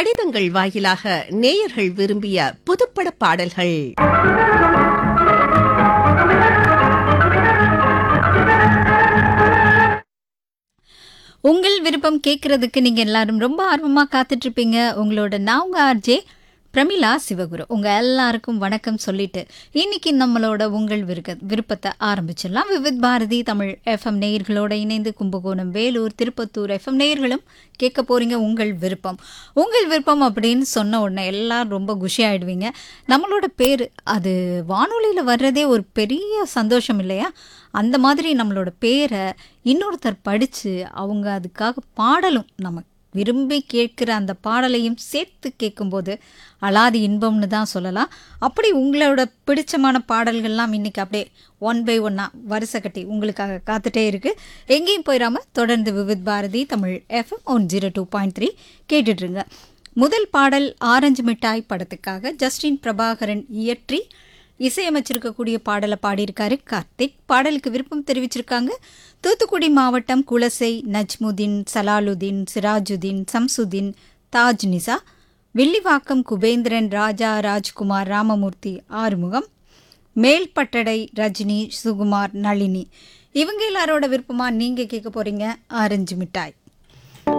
கடிதங்கள் வாயிலாக நேயர்கள் விரும்பிய புதுப்பட பாடல்கள் உங்கள் விருப்பம் கேட்கறதுக்கு நீங்க எல்லாரும் ரொம்ப ஆர்வமா காத்துட்டு இருப்பீங்க உங்களோட நான் உங்க ஆர்ஜே பிரமிளா சிவகுரு உங்க எல்லாருக்கும் வணக்கம் சொல்லிட்டு இன்னைக்கு நம்மளோட உங்கள் விருக்க விருப்பத்தை ஆரம்பிச்சிடலாம் விவித் பாரதி தமிழ் எஃப்எம் நேயர்களோட இணைந்து கும்பகோணம் வேலூர் திருப்பத்தூர் எஃப்எம் நேயர்களும் கேட்க போறீங்க உங்கள் விருப்பம் உங்கள் விருப்பம் அப்படின்னு சொன்ன உடனே எல்லாரும் ரொம்ப குஷி ஆயிடுவீங்க நம்மளோட பேர் அது வானொலியில் வர்றதே ஒரு பெரிய சந்தோஷம் இல்லையா அந்த மாதிரி நம்மளோட பேரை இன்னொருத்தர் படித்து அவங்க அதுக்காக பாடலும் நம்ம விரும்பி கேட்குற அந்த பாடலையும் சேர்த்து கேட்கும்போது அலாதி இன்பம்னு தான் சொல்லலாம் அப்படி உங்களோட பிடிச்சமான பாடல்கள்லாம் இன்னைக்கு அப்படியே ஒன் பை ஒன்னாக வரிசை கட்டி உங்களுக்காக காத்துட்டே இருக்கு எங்கேயும் போயிடாம தொடர்ந்து Vividh Bharati Tamil FM one zero two point three கேட்டுட்ருங்க முதல் பாடல் ஆரஞ்சு மிட்டாய் படத்துக்காக ஜஸ்டின் பிரபாகரன் இயற்றி இசையமைச்சிருக்கக்கூடிய பாடலை பாடியிருக்காரு கார்த்திக் பாடலுக்கு விருப்பம் தெரிவிச்சிருக்காங்க தூத்துக்குடி மாவட்டம் குலசை நஜ்முதீன் சலாலுதீன் சிராஜுதீன் சம்சுதீன் தாஜ் நிசா வில்லிவாக்கம் குபேந்திரன் ராஜா ராஜ்குமார் ராமமூர்த்தி ஆறுமுகம் மேல்பட்டடை ரஜினி சுகுமார் நளினி இவங்க எல்லாரோட விருப்பமா நீங்க கேட்க போறீங்க ஆரஞ்சு மிட்டாய்